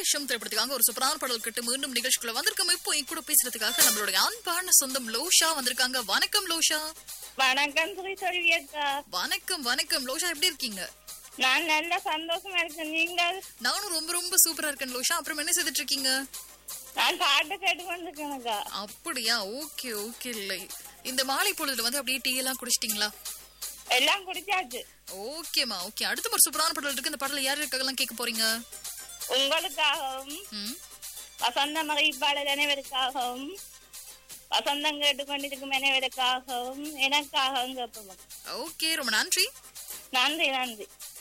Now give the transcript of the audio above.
ஆவேசம் திரைப்படத்துக்காக ஒரு சூப்பரான பாடல் கட்டு மீண்டும் நிகழ்ச்சிக்குள்ள வந்திருக்கோம் இப்போ என் கூட பேசுறதுக்காக நம்மளுடைய அன்பான சொந்தம் லோஷா வந்திருக்காங்க வணக்கம் லோஷா வணக்கம் ஸ்ரீ சொல்லியக்கா வணக்கம் வணக்கம் லோஷா எப்படி இருக்கீங்க நான் நல்ல சந்தோஷமா இருக்கேன் நீங்கள் நானும் ரொம்ப ரொம்ப சூப்பரா இருக்கேன் லோஷா அப்புறம் என்ன செய்துட்டு இருக்கீங்க நான் பாட்டு கேட்டு கொண்டிருக்கேனுக்கா அப்படியா ஓகே ஓகே இல்லை இந்த மாலை பொழுதுல வந்து அப்படியே டீ எல்லாம் குடிச்சிட்டீங்களா எல்லாம் குடிச்சாச்சு ஓகேமா ஓகே அடுத்த ஒரு சூப்பரான பாடல் இருக்கு இந்த பாடல யார் இருக்காங்கலாம் கேட்க போறீங்க உங்களுக்காகவும் ம் வசந்த மகிழ்ப்பாளர் அனைவருக்காகவும் வசந்தம் கேட்டுக்கொண்டிருக்கும் அனைவருக்காகவும் எனக்காகவும் கேட்போம் ஓகே ரொம்ப நன்றி நன்றி நன்றி